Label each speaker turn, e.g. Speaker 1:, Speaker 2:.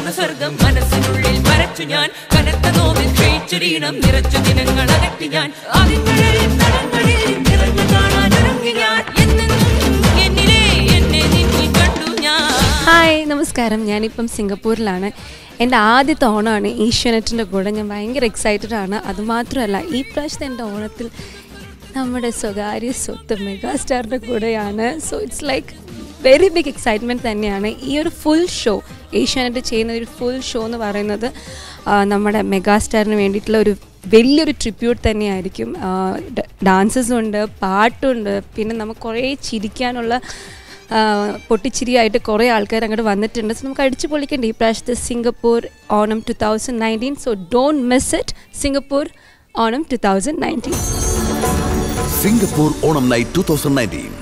Speaker 1: കാണുന്ന സ്വർഗം മനസ്സിനുള്ളിൽ വരച്ചു ഞാൻ കനത്ത നോവിൽ ക്ഷയിച്ചൊരീണം നിറച്ചു ദിനങ്ങൾ അകറ്റി ഞാൻ അതിങ്ങളിൽ തലങ്ങളിൽ നിറഞ്ഞു കാണാൻ ഇറങ്ങി ഞാൻ എന്നെന്നും എന്നിലെ എന്നെ നിന്നിൽ കണ്ടു ഞാൻ
Speaker 2: ഹായ് നമസ്കാരം ഞാനിപ്പം സിംഗപ്പൂരിലാണ് എൻ്റെ ആദ്യത്തെ ഓണമാണ് ഏഷ്യാനെറ്റിൻ്റെ കൂടെ ഞാൻ ഭയങ്കര എക്സൈറ്റഡ് ആണ് അതുമാത്രമല്ല ഈ പ്രാവശ്യത്തെ എൻ്റെ ഓണത്തിൽ നമ്മുടെ സ്വകാര്യ സ്വത്ത് മെഗാസ്റ്റാറിൻ്റെ കൂടെയാണ് so it's like very big excitement തന്നെയാണ് ഈ ഒരു ഫുൾ ഷോ ഏഷ്യാനെറ്റ് ചെയ്യുന്ന ഒരു ഫുൾ ഷോ എന്ന് പറയുന്നത് ആ, നമ്മുടെ മെഗാസ്റ്റാറിന് വേണ്ടിയിട്ടുള്ള ഒരു വലിയൊരു ട്രിബ്യൂട്ട് തന്നെയായിരിക്കും ഡാൻസസ് ഉണ്ട് പാട്ടുണ്ട് പിന്നെ നമുക്ക് കുറേ ചിരിക്കാനുള്ള ആ, പൊട്ടിച്ചിരിയായിട്ട് കുറേ ആൾക്കാർ അങ്ങോട്ട് വന്നിട്ടുണ്ട് സോ നമുക്ക് അടിച്ചു പൊളിക്കണ്ടേ ഈ പ്രാവശ്യത്തെ Singapore Onam two thousand nineteen so don't miss it Singapore Onam two thousand nineteen
Speaker 3: Singapore Onam Night 2019.